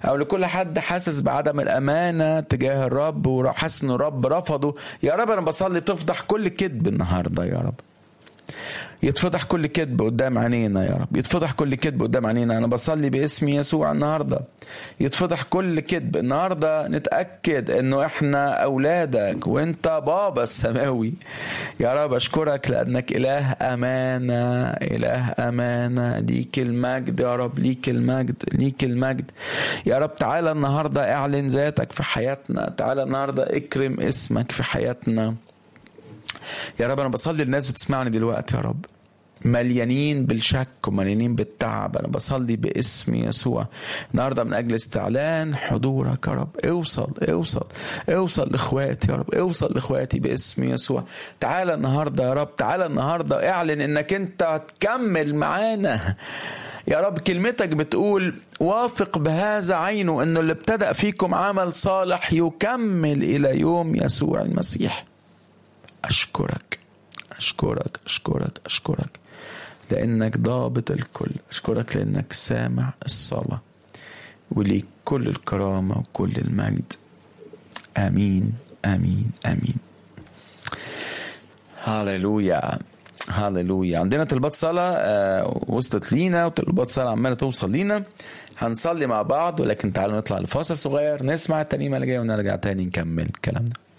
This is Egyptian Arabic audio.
او لكل حد حاسس بعدم الامانه تجاه الرب وحاسس ان الرب رفضه يا رب انا بصلي تفضح كل كذب النهارده يا رب يتفضح كل كذب قدام عينينا يا رب يتفضح كل كذب قدام عينينا انا بصلي باسم يسوع النهارده يتفضح كل كذب النهارده نتاكد انه احنا اولادك وانت بابا السماوي يا رب اشكرك لانك اله امانه اله امانه ليك المجد يا رب ليك المجد ليك المجد يا رب تعالى النهارده اعلن ذاتك في حياتنا تعالى النهارده اكرم اسمك في حياتنا يا رب انا بصلي للناس بتسمعني دلوقتي يا رب مليانين بالشك ومليانين بالتعب انا بصلي باسم يسوع النهارده من اجل استعلان حضورك يا رب اوصل اوصل اوصل لاخواتي يا رب اوصل لاخواتي باسم يسوع تعالى النهارده يا رب تعالى النهارده اعلن انك انت هتكمل معانا يا رب كلمتك بتقول واثق بهذا عينه انه اللي ابتدأ فيكم عمل صالح يكمل الى يوم يسوع المسيح أشكرك أشكرك أشكرك أشكرك لأنك ضابط الكل أشكرك لأنك سامع الصلاة وليك كل الكرامة وكل المجد آمين آمين آمين هاليلويا هاليلويا عندنا طلبات صلاة آه وصلت لينا وطلبات صلاة عمالة توصل لينا هنصلي مع بعض ولكن تعالوا نطلع لفاصل صغير نسمع الترنيمة اللي جاية ونرجع تاني نكمل كلامنا